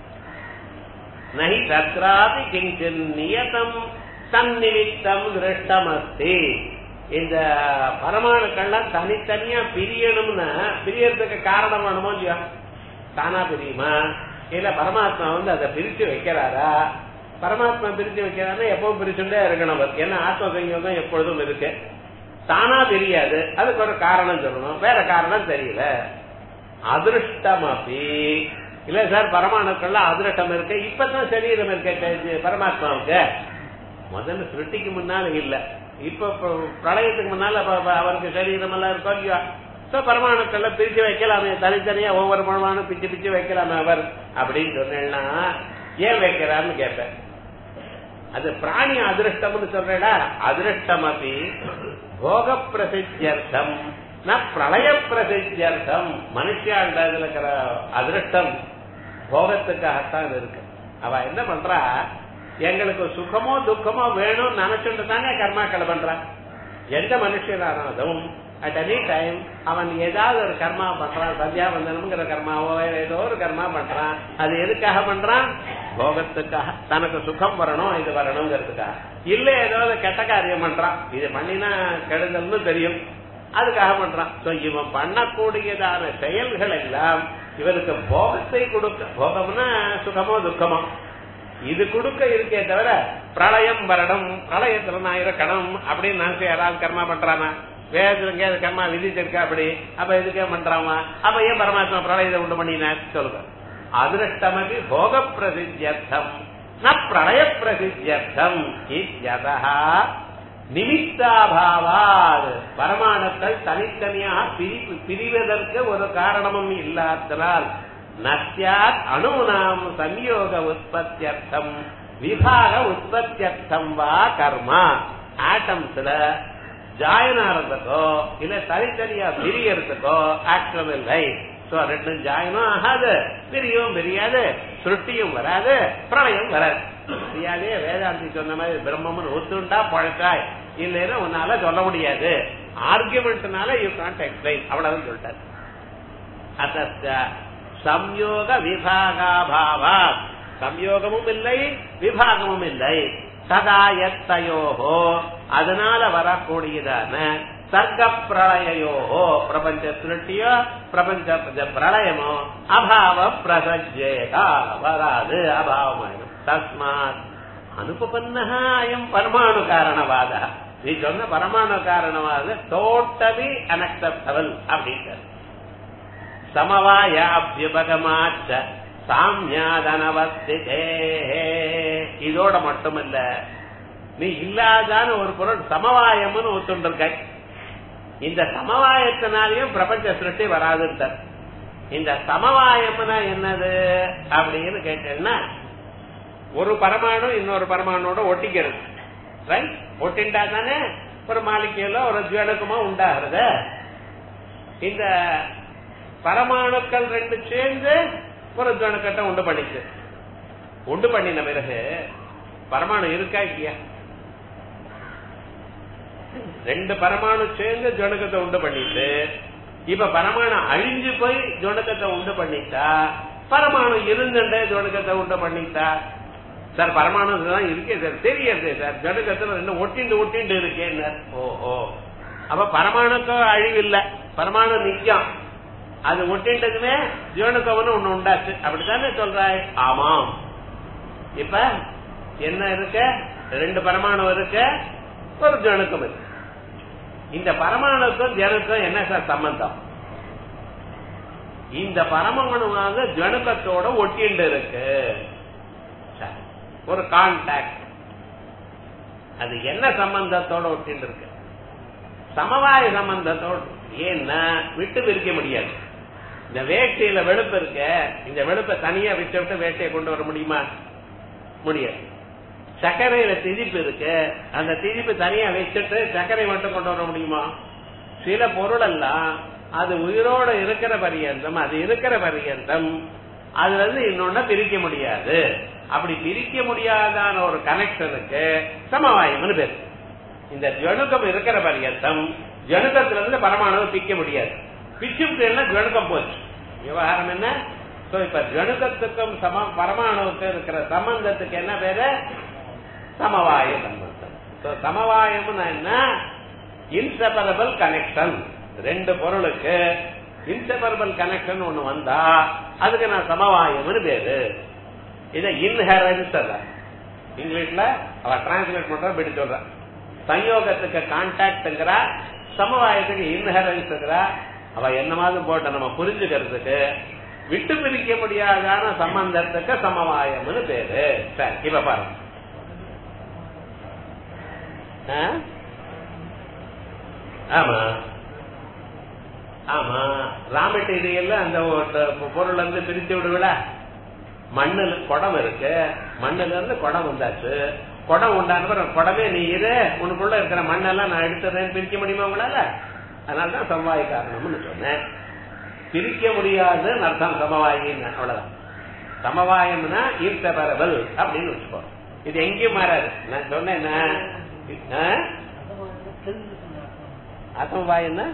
S1: நகி தத்ராபி கிஞ்சின் நியதம் தன்னிமித்தம் திருஷ்டமஸ்தி இந்த பரமாணுக்கள்லாம் தனித்தனியா பிரியணும்னா பிரியறதுக்கு காரணம் வேணுமோ இல்லையா தானா பிரியுமா இல்ல பரமாத்மா வந்து அதை பிரிச்சு வைக்கிறாரா பரமாத்மா பிரிச்சு வைக்கிறாருன்னா எப்பவும் பிரிச்சுட்டே இருக்கணும் அவர். ஏன்னா ஆத்ம சங்கீதம் எப்பொழுதும் இருக்கு தானா தெரியாது அதுக்கு ஒரு காரணம் சொல்லணும் வேற காரணம் தெரியல அதிருஷ்டம் அப்படி இல்ல சார் பரமாணுக்கள்ல அதிருஷ்டம் இருக்கு இப்பதான் சரீரம் இருக்கு பரமாத்மாவுக்கு முதல்ல சிருஷ்டிக்கு முன்னால இல்ல இப்ப பிரளயத்துக்கு முன்னால அப்ப- அப்ப அவருக்கு சரீரம் எல்லாம் இருக்கும் இல்லையா So, பரமாணுக்கள்ல பிரிச்சு வைக்கலாமே தனித்தனியா ஒவ்வொரு பரமாணு பிச்சு பிச்சு வைக்கலாமே அவர் அப்படின்னு சொன்னேன்னா ஏன் வைக்கிறார்னு கேட்பேன் அது பிராணி அதிருஷ்டம்னு சொல்றா அதிருஷ்டம் அப்படி போக பிரசித்தியர்த்தம் ந பிரளய பிரசித்தியர்த்தம் மனுஷாண்ட இதுல இருக்கிற அதிருஷ்டம் போகத்துக்காகத்தான் இருக்கு அவ என்ன பண்றா எங்களுக்கு சுகமோ துக்கமோ வேணும்னு நினைச்சுட்டு தானே கர்மாக்களை பண்றான் எந்த மனுஷனானாலும் அட் எனி டைம் அவன் ஏதாவது ஒரு கர்மா பண்றான் சந்தியாவந்தனம்ங்கிற கர்மாவோ வேற ஏதோ ஒரு கர்மா பண்றான் அது எதுக்காக பண்றான் போகத்துக்காக தனக்கு சுகம் வரணும் இது வரணுங்கிறதுக்காக இல்ல ஏதாவது கெட்ட காரியம் பண்றான் இது பண்ணினா கெடுதல்னு தெரியும் அதுக்காக பண்றான் சோ இவன் பண்ணக்கூடியதான செயல்கள் எல்லாம் இவனுக்கு போகத்தை கொடுக்க போகம்னா சுகமோ துக்கமோ இது கொடுக்க இருக்கே தவிர பிரளயம் வரணும் பிரளயத்துல நான் இருக்கணும் அப்படின்னு நினைச்சு யாராவது கர்மா பண்றானா வேதத்துல எங்கேயாவது கர்மா விதிச்சிருக்கா அப்படி அப்ப எதுக்கே பண்றாமா அப்ப ஏன் பரமாத்மா பிரளயத்தை உண்டு பண்ணினா சொல்லுங்க அதிருஷ்டமபி போக பிரசித்தியர்த்தம் ந பிரளய பிரசித்தியர்த்தம் இத்யதா நிமித்தாபாவாத் பரமாணுக்கள் தனித்தனியாக பிரி- பிரிவதற்கு ஒரு காரணமும் இல்லாததால் நத்தியாத் அணுனாம் சம்யோக உற்பத்தியர்த்தம் விபாக உற்பத்தியர்த்தம் வா கர்மா ஆட்டம்ஸ்ல ஜாயின் ஆறதுக்கோ இல்ல தனித்தனியா பிரியறதுக்கோ ஆக்ஷன் இல்லை சோ ரெண்டும் ஜாயினும் ஆகாது பிரியும் பிரியாது சுருட்டியும் வராது பிரளயம் வராது தெரியாதே வேதாந்தி சொன்ன மாதிரி பிரம்மம்னு ஒத்துண்டா பழக்காய் இல்லைன்னா உன்னால சொல்ல முடியாது ஆர்குமெண்ட்னால யூ கான்ட் எக்ஸ்பிளைன் அவ்வளவு சொல்லிட்டார் அத்த சம்யோக விபாகாபாவா சம்யோகமும் இல்லை விபாகமும் இல்லை சதா எத்தையோஹோ அதனால வரக்கூடியதான சர்க்க பிரளயோஹோ பிரபஞ்ச சிருஷ்டியோ பிரபஞ்ச பிரளயமோ அபாவ பிரசஜேகா வராது அபாவமாயிடும் தஸ்மாத் அனுபபன்னஹ அயம் பரமாணு காரணவாத நீ சொன்ன பரமாணு காரணவாத டோட்டலி அனக்செப்டபிள் அப்படின்றது சமவாயாபியுபகமாச்ச சாமியாதனவஸ்திதே இதோட மட்டுமல்ல நீ இல்லாதான ஒரு பொருள் சமவாயம்னு ஒத்துண்டிருக்காய் இந்த சமவாயத்தினாலையும் பிரபஞ்ச சிருஷ்டி வராதுன்றார் இந்த சமவாயம்னா என்னது அப்படின்னு கேட்டேன்னா ஒரு பரமாணு இன்னொரு பரமானோட ஒட்டிக்கிறது ரைட் ஒட்டிண்டா தானே ஒரு மாளிகையில ஒரு ஜுவனுக்குமா உண்டாகிறது இந்த பரமாணுக்கள் ரெண்டு சேர்ந்து ஒரு ஜுவனுக்கட்டை உண்டு பண்ணிச்சு உண்டு பண்ணின பிறகு பரமாணு இருக்கா இல்லையா ரெண்டு பரமாணு சேர்ந்து ஜுவனுக்கத்தை உண்டு பண்ணிட்டு இப்ப பரமாணு அழிஞ்சு போய் ஜுவனுக்கத்தை உண்டு பண்ணிட்டா பரமாணு இருந்துட்டே ஜுவனுக்கத்தை உண்டு பண்ணிட்டா சார் பரமாணு தான் இருக்கே சார் தெரியாது சார் ஜடுக்கத்துல ரெண்டு ஒட்டிண்டு ஒட்டிண்டு இருக்கேன்னு ஓஹோ அப்ப பரமாணுக்கு அழிவில்லை பரமாணு நிக்கம் அது ஒட்டிண்டதுமே ஜீவனுக்கவனு ஒண்ணு உண்டாச்சு அப்படித்தானே சொல்றாய் ஆமாம் இப்ப என்ன இருக்க ரெண்டு பரமாணு இருக்கு ஒரு ஜனுக்கம் இருக்கு இந்த பரமாணுக்கும் ஜனுக்கும் என்ன சார் சம்பந்தம் இந்த பரமாணுவாக ஜனுக்கத்தோட ஒட்டிண்டு இருக்கு சரி. ஒரு கான்டாக்ட் அது என்ன சம்பந்தத்தோட ஒட்டின்னு இருக்கு சமவாய சம்பந்தத்தோடு ஏன்னா விட்டு பிரிக்க முடியாது இந்த வேட்டையில வெளுப்பு இருக்க இந்த வெளுப்பை தனியா விட்டு விட்டு வேட்டையை கொண்டு வர முடியுமா முடியாது சர்க்கரையில திதிப்பு இருக்கு அந்த திதிப்பு தனியா வச்சுட்டு சர்க்கரை மட்டும் கொண்டு வர முடியுமா சில பொருள் எல்லாம் அது உயிரோட இருக்கிற பரியந்தம் அது இருக்கிற பரியந்தம் அதுல இருந்து இன்னொன்னு பிரிக்க முடியாது அப்படி பிரிக்க முடியாதான ஒரு கனெக்ஷனுக்கு சமவாயம்னு பேரு இந்த ஜனுக்கம் இருக்கிற பரியந்தம் ஜனுக்கத்துல இருந்து பரமாணுவை பிக்க முடியாது பிச்சுட்டேன்னா ஜனுக்கம் போச்சு விவகாரம் என்ன சோ இப்ப ஜனுக்கத்துக்கும் சம பரமாணுவுக்கு இருக்கிற சம்பந்தத்துக்கு என்ன பேரு சமவாய சம்பந்தம் So, சமவாயம்னா என்ன இன்செபரபிள் கனெக்ஷன் ரெண்டு பொருளுக்கு இன்செபரபிள் கனெக்ஷன் ஒண்ணு வந்தா அதுக்கு நான் சமவாயம்னு பேரு இத இன்ஹெரன்ஸ் அல்ல இங்கிலீஷ்ல அவ டிரான்ஸ்லேட் பண்ற இப்படி சொல்ற சயோகத்துக்கு கான்டாக்ட்ங்கிறா சமவாயத்துக்கு இன்ஹெரன்ஸ்ங்கிறா அவ என்னமாவது போட்ட நம்ம புரிஞ்சுக்கிறதுக்கு விட்டு பிரிக்க முடியாதான சம்பந்தத்துக்கு சமவாயம்னு பேரு சரி இப்ப பாருங்க ஆ? ஆமா ஆமா ரா மெட்டீரியல்ல அந்த ஒரு பொருள் வந்து பிரிச்சு விடுவில மண்ணுல குடம் இருக்கு மண்ணுல இருந்து குடம் வந்தாச்சு குடம் உண்டான பிறகு குடமே நீ இரு உனக்குள்ள இருக்கிற மண்ணெல்லாம் நான் எடுத்துறேன்னு பிரிக்க முடியுமா உங்களால அதனாலதான் சமவாய காரணம்னு சொன்னேன் பிரிக்க முடியாதுன்னு அர்த்தம் சமவாயின்னு அவ்வளவுதான் சமவாயம்னா ஈர்த்தபரபல் அப்படின்னு வச்சுக்கோ இது எங்கேயும் மாறாது நான் சொன்னேன்னா ஆ? அசமவாயம்னா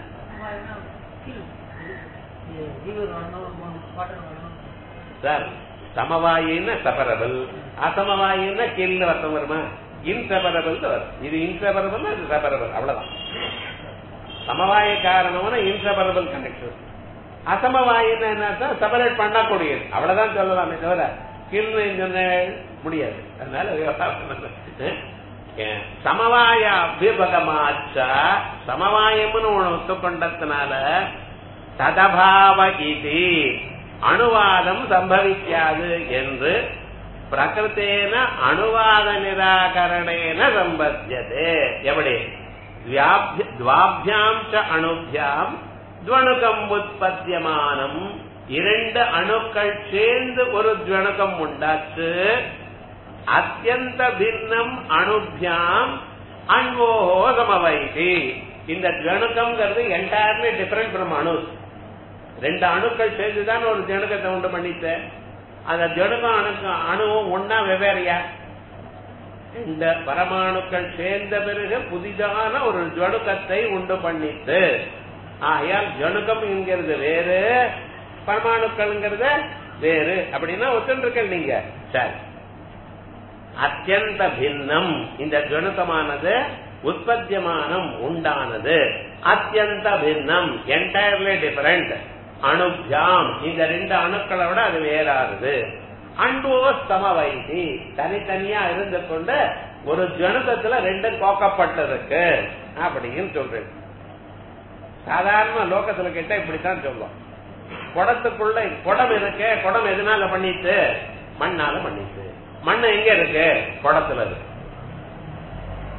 S1: சார் சமவாயின்னா சபரபல் அசமவாயின்னா கீழ்னு அர்த்தம் வருமா இன்சபரபல் வரும் இது இன்சபரபல் அது சபரபல் அவ்வளவுதான் சமவாய காரணம்னா இன்சபரபல் கனெக்ஷன் அசமவாயின்னா என்ன செப்பரேட் பண்ணக்கூடியது அவ்வளவுதான் சொல்லலாமே தவிர கீழ்னு சொன்ன முடியாது அதனால விவகாரம் பண்ணல. ஏன், சமவாய அபிபகமாச்ச சமவாயம்னு ஒண்ணு ஒத்துக்கொண்டதுனால ததபாவ இது அணுவாதம் சம்பவிக்காது என்று பிரகிருத்தேன அணுவாத நிராகரணேன சம்பத்தியதே எப்படி துவாபிய- துவாபியாம் ச அணுபியாம் துவணுகம் உற்பத்தியமானம் இரண்டு அணுக்கள் சேர்ந்து ஒரு துவணுகம் உண்டாச்சு அத்தியந்த பின்னம் அணுபியாம் அன்வோஹோ சமவைதி இந்த ஜணுக்கம்ங்கிறது என்டையர்லி டிஃபரெண்ட் ஃப்ரம் அணு ரெண்டு அணுக்கள் சேர்ந்துதான் ஒரு ஜணுக்கத்தை உண்டு பண்ணிட்டு அந்த ஜணுக்கம் அணுக்கு அணுவும் ஒன்னா வெவ்வேறையா இந்த பரமாணுக்கள் சேர்ந்த பிறகு புதிதான ஒரு ஜணுக்கத்தை உண்டு பண்ணிட்டு ஆகையால் ஜணுக்கம் என்கிறது வேறு பரமாணுக்கள்ங்கிறது வேறு அப்படின்னா ஒத்துருக்க நீங்க சரி அத்தியந்த பின்னம் இந்த ஜனுக்கமானது உற்பத்தியமானம் உண்டானது அத்தியந்த பின்னம் என்டையர்லி டிஃபரெண்ட் அணுபியாம் இந்த ரெண்டு அணுக்களை விட அது வேறானது அன்போ சமவைதி தனித்தனியா இருந்து கொண்டு ஒரு ஜனுக்கத்துல ரெண்டு கோக்கப்பட்டிருக்கு அப்படின்னு சொல்றேன் சாதாரண லோகத்துல கேட்டா இப்படித்தான் சொல்லுவோம் குடத்துக்குள்ள குடம் இருக்கு குடம் எதனால பண்ணிட்டு மண்ணால பண்ணிட்டு மண்ணு எங்க இருக்கு குடத்துல இருக்கு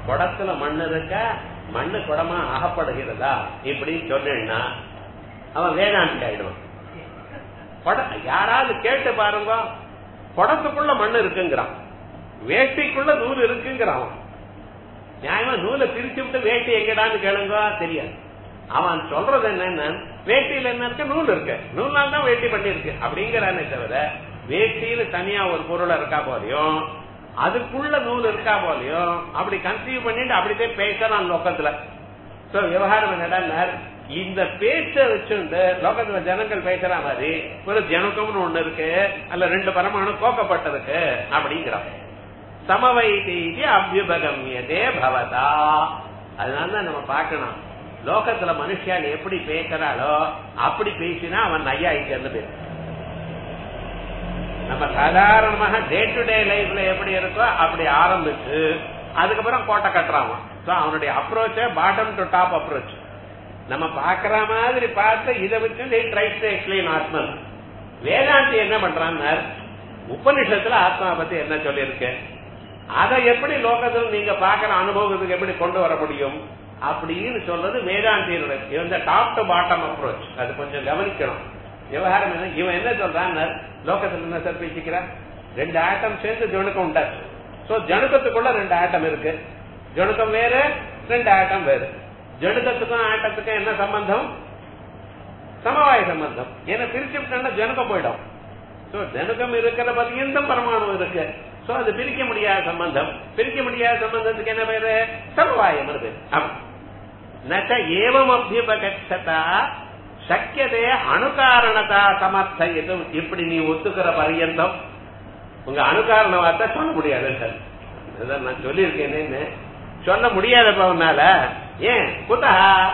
S1: குடத்துல மண் இருக்க மண்ணு குடமா ஆகப்படுகிறதா இப்படி சொன்னா அவன் வேதாந்தி ஆயிடுவான் குட யாராவது கேட்டு பாருங்க குடத்துக்குள்ள மண் இருக்குங்கிறான் வேட்டிக்குள்ள நூல் இருக்குங்கிறான் அவன். நியாயமா நூலை பிரிச்சு விட்டு வேட்டி எங்கடான்னு கேளுங்க தெரியாது அவன் சொல்றது என்னன்னா வேட்டியில என்ன இருக்கு நூல் இருக்கு நூல்னால தான் வேட்டி பண்ணி இருக்கு அப்படிங்கிறானே தவிர வேட்டியில தனியா ஒரு பொருள் இருக்கா போலையும் அதுக்குள்ள நூல் இருக்கா போலையும் அப்படி கன்சீவ் பண்ணிட்டு அப்படித்தான் பேசுறான் லோக்கத்துல சோ விவகாரம் என்னடா இந்த பேச்ச வச்சுண்டு லோகத்துல ஜனங்கள் பேசுற மாதிரி ஒரு ஜனகம்னு ஒண்ணு இருக்கு அல்ல ரெண்டு பரமாணு கோக்கப்பட்டிருக்கு அப்படிங்கிறான் சமவைதி அபியுபகமியதே பவதா அதனாலதான் நம்ம பார்க்கணும் லோகத்துல மனுஷியால் எப்படி பேசுறாளோ அப்படி பேசினா அவன் நையா இங்க பேர் நம்ம சாதாரணமாக டே டு டே லைஃப்ல எப்படி இருக்கோ அப்படி ஆரம்பிச்சு அதுக்கப்புறம் கோட்டை கட்டுறான் சோ அவனுடைய approach bottom to top approach நம்ம பாக்குற மாதிரி பார்த்து இதை வச்சு ட்ரைஸ் டு எக்ஸ்பிளைன் ஆத்மன் வேதாந்தி என்ன பண்றான்னு உபனிஷத்துல ஆத்மா பத்தி என்ன சொல்லியிருக்கு அதை எப்படி லோகத்தில் நீங்க பாக்குற அனுபவத்துக்கு எப்படி கொண்டு வர முடியும் அப்படின்னு சொல்றது வேதாந்தியினுடைய இந்த டாப் டு பாட்டம் அப்ரோச் அது கொஞ்சம் கவனிக்கணும் விவகாரம் என்ன இவன் என்ன சொல்றான் லோகத்துல என்ன சார் பேசிக்கிறான் ரெண்டு ஆட்டம் சேர்ந்து ஜனுக்கம் உண்டாச்சு சோ ஜனுக்கத்துக்குள்ள ரெண்டு ஆட்டம் இருக்கு ஜனுக்கம் வேற ரெண்டு ஆட்டம் வேறு ஜனுக்கத்துக்கும் ஆட்டத்துக்கும் என்ன சம்பந்தம் சமவாய சம்பந்தம் ஏன்னா பிரிச்சு விட்டா ஜனுக்கம் போயிடும் சோ ஜனுக்கம் இருக்கிற பர்யந்தம் பரமாணு இருக்கு சோ அது பிரிக்க முடியாத சம்பந்தம் பிரிக்க முடியாத சம்பந்தத்துக்கு என்ன பேரு சமவாயம் இருக்கு நச்ச ஏவம் அபியுபகட்சதா சக்கியதே அணுகாரணதா சமர்த்தயிது இப்படி நீ ஒத்துக்கிற பரியந்தம் உங்க அணுகாரண வார்த்தை சொல்ல முடியாது சார் இதான் நான் சொல்லியிருக்கேன்னு சொல்ல முடியாதப்ப உன்னால ஏன் குதா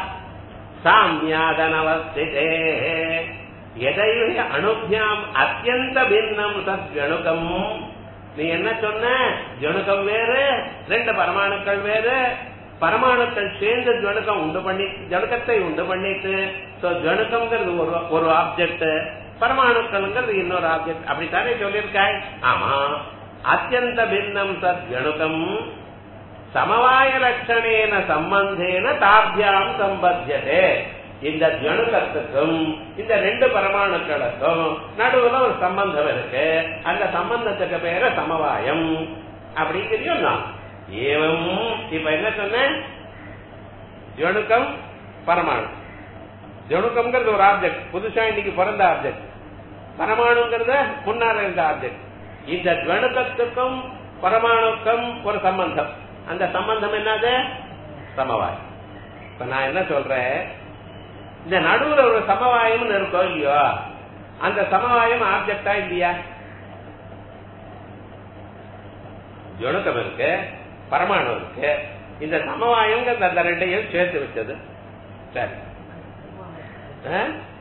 S1: சாமியாதனவஸ்திதே எதையுடைய அணுபியாம் அத்தியந்த பின்னம் சத் ஜணுகம் நீ என்ன சொன்ன ஜணுகம் வேறு ரெண்டு பரமாணுக்கள் வேறு பரமாணுக்கள் சேர்ந்து ஜணுக்கம் உண்டு பண்ணி ஜணுக்கத்தை உண்டு பண்ணிட்டு சோ ஜணுக்கம்ங்கிறது ஒரு ஒரு ஆப்ஜெக்ட் பரமாணுக்கள்ங்கிறது இன்னொரு ஆப்ஜெக்ட் அப்படித்தானே சொல்லியிருக்காய் ஆமா அத்தியந்த பின்னம் சத் ஜணுக்கம் சமவாய லட்சணேன சம்பந்தேன தாபியாம் சம்பத்தியதே இந்த ஜணுக்கத்துக்கும் இந்த ரெண்டு பரமாணுக்களுக்கும் நடுவுல ஒரு சம்பந்தம் இருக்கு அந்த சம்பந்தத்துக்கு பேர சமவாயம் அப்படிங்கிறதையும் நான் ஏவம் இப்ப என்ன சொன்ன ஜணுக்கம் பரமாணு ஜணுக்கம்ங்கிறது ஒரு ஆப்ஜெக்ட் புதுசா இன்னைக்கு பிறந்த ஆப்ஜெக்ட் பரமாணுங்கிறத முன்னால இருந்த ஆப்ஜெக்ட் இந்த ஜணுக்கத்துக்கும் பரமாணுக்கும் ஒரு சம்பந்தம் அந்த சம்பந்தம் என்னது சமவாயம் இப்ப நான் என்ன சொல்றேன் இந்த நடுவுல ஒரு சமவாயம் இருக்கும் இல்லையோ அந்த சமவாயம் ஆப்ஜெக்டா இல்லையா ஜொணுக்கம் இருக்கு பரமாணு இருக்கு இந்த சமவாயம் அந்த ரெண்டையும் சேர்த்து வச்சது சரி ஆ?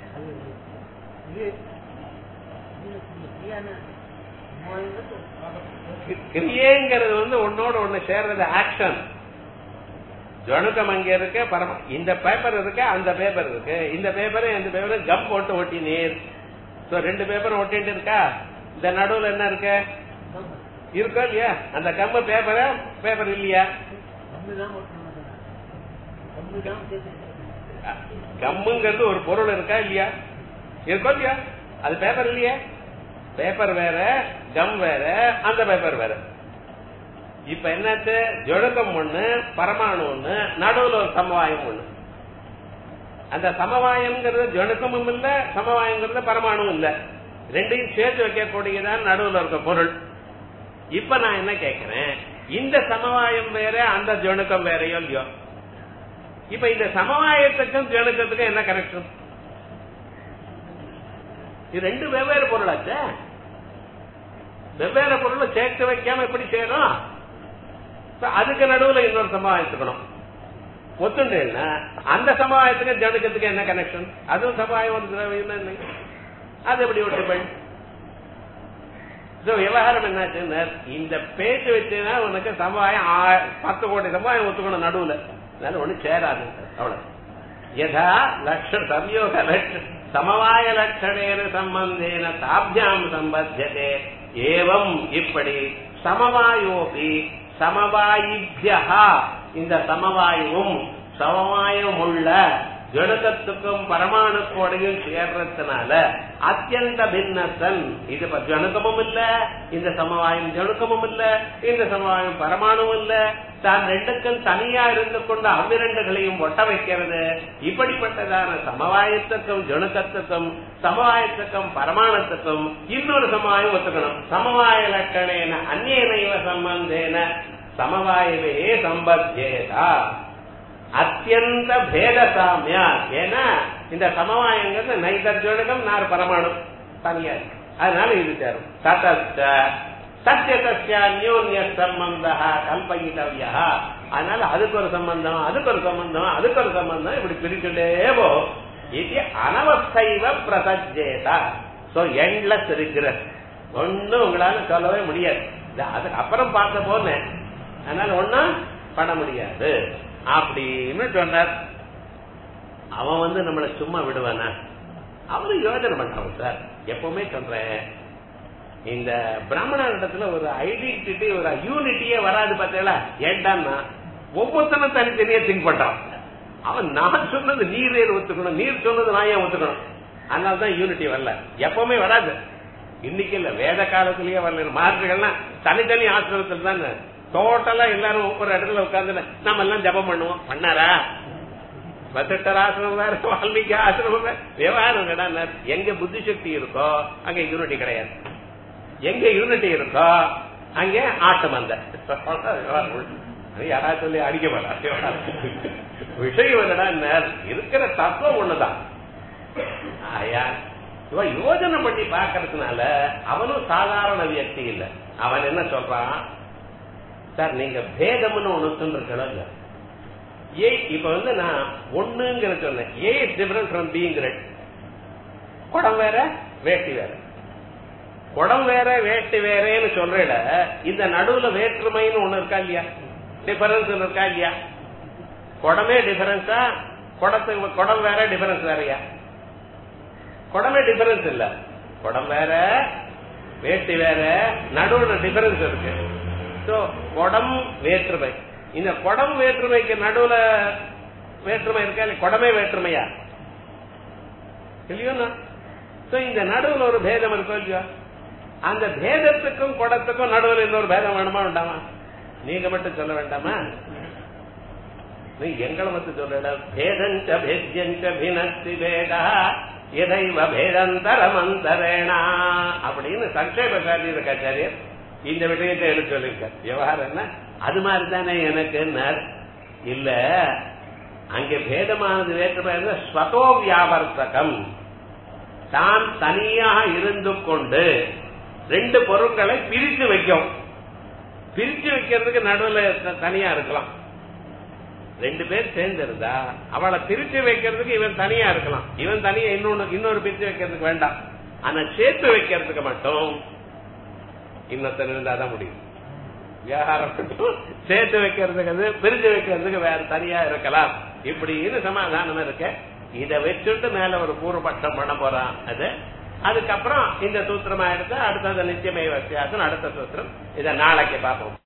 S1: கி- கிரியைங்கிறது வந்து ஒன்னோட ஒண்ணு சேர்றது ஆக்ஷன் ஜனுக்கம் அங்க இருக்கு பரம இந்த பேப்பர் இருக்கு அந்த பேப்பர் இருக்கு இந்த பேப்பரும் இந்த பேப்பரும் கம் போட்டு ஒட்டினீர் சோ ரெண்டு பேப்பரும் ஒட்டிட்டு இருக்கா இந்த நடுவுல என்ன இருக்கு இருக்கோ இல்லையா அந்த கம்பு பேப்பர பேப்பர் இல்லையா கம்முங்கிறது ஒரு பொருள் இருக்கா இல்லையா இருக்கோ இல்லையா அது பேப்பர் இல்லையா பேப்பர் வேற கம் வேற அந்த பேப்பர் வேற இப்ப என்னாச்சு ஜொழுக்கம் ஒண்ணு பரமாணு ஒண்ணு நடுவுல ஒரு சமவாயம் ஒண்ணு அந்த சமவாயம்ங்கிறது ஜொழுக்கமும் இல்ல சமவாயம்ங்கிறது பரமாணுவும் இல்ல ரெண்டையும் சேர்த்து வைக்கக்கூடியதான் நடுவுல இருக்க பொருள் இப்ப நான் என்ன கேட்கிறேன் இந்த சமவாயம் வேற அந்த ஜொணுக்கம் வேறையோ இல்லையோ இப்ப இந்த சமவாயத்துக்கும் ஜொணுக்கத்துக்கும் என்ன கனெக்ஷன் இது ரெண்டு வெவ்வேறு பொருளாச்சே வெவ்வேறு பொருளை சேர்த்து வைக்காம எப்படி செய்யணும் இப்ப அதுக்கு நடுவுல இன்னொரு சமவாயத்துக்கணும் ஒத்துண்டேன்னா அந்த சமவாயத்துக்கு ஜனுக்கத்துக்கு என்ன கனெக்ஷன் அதுவும் சமவாயம் ஒரு திரவியம் தான் இல்லைங்க. அது எப்படி ஒட்டுப்பள் So, விவகாரம் என்னாச்சுன்னா இந்த பேச்சு வச்சுன்னா உனக்கு சமவாயம் ஆ- பத்து கோடி சமவாயம் ஒத்துக்கணும் நடுவுல அதனால ஒண்ணு சேராது அவ்வளவு யதா லட்ச சம்யோக லட்ச சமவாய லட்சணேன சம்பந்தேன தாபியாம் சம்பத்தியதே ஏவம் இப்படி சமவாயோபி சமவாயிபியா இந்த சமவாயுவும் சமவாயும் உள்ள ஜனகத்துக்கும் பரமாணுக்கோடையும் சேர்றதுனால அத்தியந்த பின்னத்தன் இது இப்ப ஜனுக்கமும் இல்ல இந்த சமவாயம் ஜனுக்கமும் இல்ல இந்த சமவாயம் பரமாணுவும் இல்ல தான் ரெண்டுக்கும் தனியா இருந்து கொண்டு அவ்விரண்டுகளையும் ஒட்ட வைக்கிறது இப்படிப்பட்டதான சமவாயத்துக்கும் ஜனுக்கத்துக்கும் சமவாயத்துக்கும் பரமாணத்துக்கும் இன்னொரு சமவாயம் ஒத்துக்கணும் சமவாய லட்சணேன அந்நேனைவ சம்பந்தேன சமவாயவே சம்பத்தியேதா அத்தியந்த பேத சாமியா ஏன்னா இந்த சமவாயங்கிறது நைதர்ஜனகம் நார் பரமாணம் தனியா இருக்கு அதனால இது சேரும் ததச்ச சத்தியதஸ்ய அந்யோன்ய சம்பந்த கல்பயிதவியா அதனால அதுக்கு ஒரு சம்பந்தம் அதுக்கு ஒரு சம்பந்தம் அதுக்கு ஒரு சம்பந்தம் இப்படி பிரிச்சுட்டே போ இது அனவஸ்தைவ பிரசஜேதா சோ எண்ட்லெஸ் இருக்கிற ஒன்னும் உங்களால சொல்லவே முடியாது இது அதுக்கு அப்புறம் பார்க்க போனேன் அதனால ஒன்னும் பண்ண முடியாது அப்படின்னு சொன்னார் அவன் வந்து நம்மள சும்மா விடுவானா அவரு யோஜனை பண்றான் சார் எப்பவுமே சொல்றேன் இந்த பிராமண இடத்துல ஒரு ஐடென்டிட்டி ஒரு யூனிட்டியே வராது பார்த்தீங்களா ஏண்டான்னா ஒவ்வொருத்தனும் தனித்தனியா திங்க் பண்றான் அவன் நான் சொன்னது நீரே ஒத்துக்கணும் நீர் சொன்னது நான் ஏன் ஒத்துக்கணும் அதனால தான் யூனிட்டி வரல எப்பவுமே வராது இன்னைக்கு இல்ல வேத காலத்திலேயே வரல மாற்றுகள்லாம் தனித்தனி ஆசிரமத்தில் தான் டோட்டலா எல்லாரும் ஒவ்வொரு இடத்துல உட்கார்ந்து நம்ம எல்லாம் ஜபம் பண்ணுவோம் பண்ணாரா வசிட்டர் ஆசிரமம் வேற வால்மீகி ஆசிரமம் வேற விவகாரம் என்னடா எங்க புத்தி சக்தி இருக்கோ அங்க யூனிட்டி கிடையாது எங்க யூனிட்டி இருக்கோ அங்க ஆட்டம் அந்த யாரா சொல்லி அடிக்க மாட்டா விஷயம் என்னடா இருக்கிற தத்துவம் ஒண்ணுதான் ஆயா இவன் யோஜனை பண்ணி பாக்குறதுனால அவனும் சாதாரண வியக்தி இல்ல அவன் என்ன சொல்றான் சார் நீங்க பேதம்னு ஒண்ணு சொல்லிருக்கணும் ஏ இப்ப வந்து நான் ஒண்ணுங்கிற சொன்னேன் A is difference from being red குடம் வேற வேட்டி வேற குடம் வேற வேட்டி வேறேன்னு சொல்றேட இந்த நடுவுல வேற்றுமைன்னு ஒண்ணு இருக்கா இல்லையா டிஃபரன்ஸ் இருக்கா இல்லையா குடமே டிஃபரன்ஸா குடத்துக்கு குடம் வேற டிஃபரன்ஸ் வேறயா குடமே டிஃபரன்ஸ் இல்ல குடம் வேற வேட்டி வேற நடுவுல டிஃபரன்ஸ் இருக்கு சோ குடம் வேற்றுமை இந்த குடம் வேற்றுமைக்கு நடுவுல வேற்றுமை இருக்கா இல்ல குடமே வேற்றுமையா இல்லையோண்ணா சோ இந்த நடுவுல ஒரு பேதம் இருக்கோ இல்லையோ அந்த பேதத்துக்கும் குடத்துக்கும் நடுவில் இன்னொரு பேதம் வேணுமா வேண்டாமா நீங்க மட்டும் சொல்ல வேண்டாமா நீ எங்களை மட்டும் சொல்ல பேதஞ்ச பேத்யஞ்ச பினஸ்தி பேதா எதைவ பேதந்தரமந்தரேனா அப்படின்னு சங்கேபசாரி இருக்காச்சாரியர் இந்த விஷயத்தை எடுத்து சொல்லியிருக்கார் விவகாரம் என்ன அது மாதிரி தானே எனக்கு இல்ல அங்க பேதமானது வேற்றுமை ஸ்வதோ வியாபர்த்தகம் தான் தனியாக இருந்து கொண்டு ரெண்டு பொருட்களை பிரித்து வைக்கும் பிரிச்சு வைக்கிறதுக்கு நடுவில் தனியா இருக்கலாம் ரெண்டு பேர் சேர்ந்து இருந்தா அவளை பிரிச்சு வைக்கிறதுக்கு இவன் தனியா இருக்கலாம் இவன் தனியா இன்னொன்னு இன்னொரு பிரிச்சு வைக்கிறதுக்கு வேண்டாம் ஆனா சேர்த்து வைக்கிறதுக்கு மட்டும் இன்னொருத்தர் இருந்தாதான் முடியும் வியாபாரம் சேர்த்து வைக்கிறதுக்கு பிரிச்சு வைக்கிறதுக்கு வேற தனியா இருக்கலாம் இப்படின்னு சமாதானம் இருக்க இதை வச்சுட்டு மேல ஒரு பூர்வபட்சம் பண்ண போறான் அது அதுக்கப்புறம் இந்த சூத்திரமா எடுத்து அடுத்தது நிச்சயமை வித்தியாசம் அடுத்த சூத்திரம் இதை நாளைக்கு பார்ப்போம்